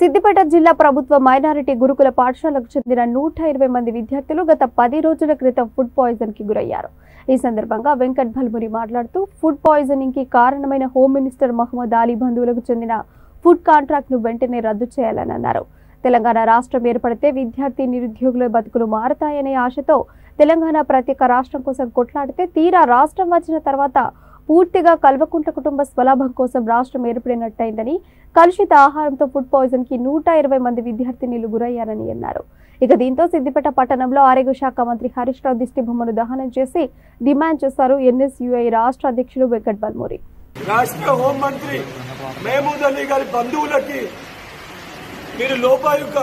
సిద్దిపేట జిల్లా ప్రభుత్వ మైనారిటీ గురుకుల పాఠశాలకు చెందిన నూట ఇరవై మంది విద్యార్థులు గత పది రోజుల క్రితం ఫుడ్ పాయిజన్ కి గురయ్యారు ఈ సందర్భంగా వెంకట్ భల్మురి మాట్లాడుతూ ఫుడ్ పాయిజనింగ్ కి కారణమైన హోమ్ మినిస్టర్ మహమ్మద్ అలీ బంధువులకు చెందిన ఫుడ్ కాంట్రాక్ట్ ను వెంటనే రద్దు చేయాలని అన్నారు తెలంగాణ రాష్ట్రం ఏర్పడితే విద్యార్థి నిరుద్యోగుల బతుకులు మారతాయనే ఆశతో తెలంగాణ ప్రత్యేక రాష్ట్రం కోసం కొట్లాడితే తీరా రాష్ట్రం వచ్చిన తర్వాత పూర్తిగా కల్వకుంట్ల కుటుంబ స్వలాభం కోసం రాష్ట్రం ఏర్పడినట్టయిందని కలుషిత ఆహారంతో ఫుడ్ పాయిజన్ కి నూట ఇరవై మంది విద్యార్థినిలు గురయ్యారని అన్నారు ఇక దీంతో సిద్దిపేట పట్టణంలో ఆరోగ్య శాఖ మంత్రి హరీష్ రావు దిష్టి బొమ్మను దహనం చేసి డిమాండ్ చేశారు ఎన్ఎస్యుఐ రాష్ట్ర అధ్యక్షులు వెంకట్ బల్మూరి రాష్ట్ర హోంమంత్రి మహమూద్ అలీ గారి బంధువులకి మీరు లోపాయుక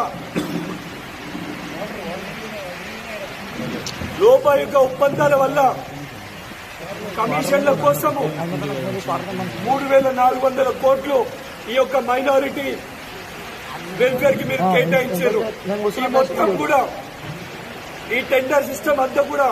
లోపాయుక ఒప్పందాల వల్ల కమిషన్ల కోసము మూడు వేల నాలుగు వందల కోట్లు ఈ యొక్క మైనారిటీ వెల్ఫేర్ కి మీరు కేటాయించారు ఈ మొత్తం కూడా ఈ టెండర్ సిస్టమ్ అంతా కూడా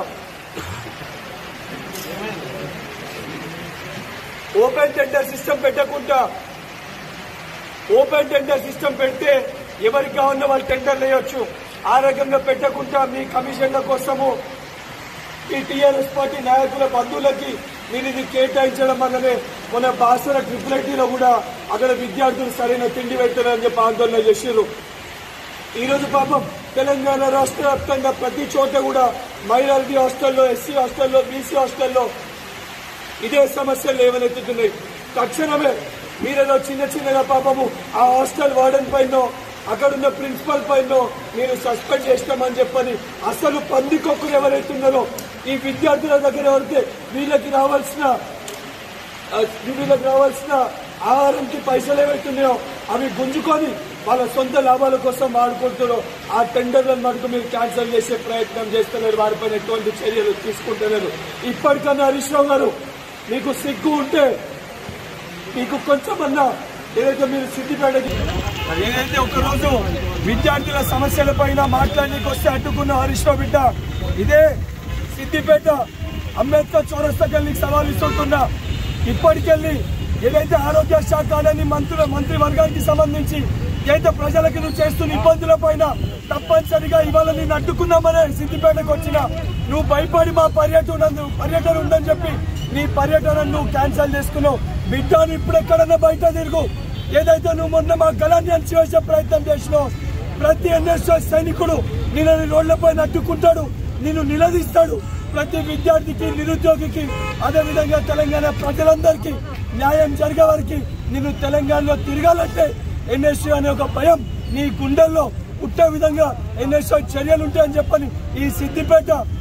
ఓపెన్ టెండర్ సిస్టమ్ పెట్టకుండా ఓపెన్ టెండర్ సిస్టమ్ పెడితే ఎవరికి కావాలన్నా వాళ్ళు టెండర్లు వేయొచ్చు ఆ రకంగా పెట్టకుండా మీ కమిషన్ల కోసము ఈ టీఆర్ఎస్ పార్టీ నాయకుల బంధువులకి మీరు ఇది కేటాయించడం వల్లనే మన బాసర ట్రిపుల్ ఐటీలో కూడా అక్కడ విద్యార్థులు సరైన తిండి పెట్టారని చెప్పి ఆందోళన చేశారు ఈ రోజు పాపం తెలంగాణ రాష్ట్ర వ్యాప్తంగా ప్రతి చోట కూడా మైనారిటీ హాస్టల్లో ఎస్సీ హాస్టల్లో బీసీ హాస్టల్లో ఇదే సమస్యలు లేవనెత్తుతున్నాయి తక్షణమే మీరేదో చిన్న చిన్నగా పాపము ఆ హాస్టల్ వార్డెన్ పైన అక్కడున్న ప్రిన్సిపల్ పైన మీరు సస్పెండ్ చేస్తామని చెప్పని అసలు పందికొక్కులు ఎవరైతున్నారో ఈ విద్యార్థుల దగ్గర పడితే వీళ్ళకి రావాల్సిన ఆ, వీళ్ళకి రావాల్సిన ఆహారంకి పైసలు ఏవైతున్నాయో అవి గుంజుకొని వాళ్ళ సొంత లాభాల కోసం వాడుకుంటారో ఆ టెండర్లను మటుకు మీరు క్యాన్సిల్ చేసే ప్రయత్నం చేస్తున్నారు వారిపైన ఎటువంటి చర్యలు తీసుకుంటున్నారు ఇప్పటికన్నా హరీష్ రావు గారు మీకు సిగ్గు ఉంటే మీకు కొంచెమన్నా ఏదైతే మీరు సిద్దిపేటకి ఏదైతే ఒకరోజు విద్యార్థుల సమస్యల పైన మాట్లాడడానికి వస్తే అడ్డుకున్న హరీష్ రావు బిడ్డ ఇదే సిద్దిపేట అంబేద్కర్ చౌరస్తకెళ్ళి సవాల్ ఇస్తుంటున్నా ఇప్పటికెళ్ళి ఏదైతే ఆరోగ్య శాఖ అని మంత్రుల మంత్రి వర్గానికి సంబంధించి ఏదైతే ప్రజలకు నువ్వు చేస్తున్న ఇబ్బందుల పైన తప్పనిసరిగా ఇవాళ నేను అడ్డుకున్నామనే సిద్దిపేటకు వచ్చిన నువ్వు భయపడి మా పర్యటన పర్యటన ఉందని చెప్పి నీ పర్యటనను నువ్వు క్యాన్సిల్ చేసుకున్నావు బిడ్డను ఇప్పుడు ఎక్కడన్నా బయట తిరుగు ఏదైతే నువ్వు మొన్న మా గలాన్ని అణచివేసే ప్రయత్నం చేసినావు ప్రతి ఎన్ఎస్ఎస్ సైనికుడు నిన్ను రోడ్లపై అడ్డుకుంటాడు నిన్ను నిలదీస్తాడు ప్రతి విద్యార్థికి నిరుద్యోగికి అదేవిధంగా తెలంగాణ ప్రజలందరికీ న్యాయం జరిగే వారికి నిన్ను తెలంగాణలో తిరగాలంటే ఎన్ఎస్యూ అనే ఒక భయం నీ గుండెల్లో పుట్టే విధంగా ఎన్ఎస్ఓ చర్యలు ఉంటాయని చెప్పని ఈ సిద్దిపేట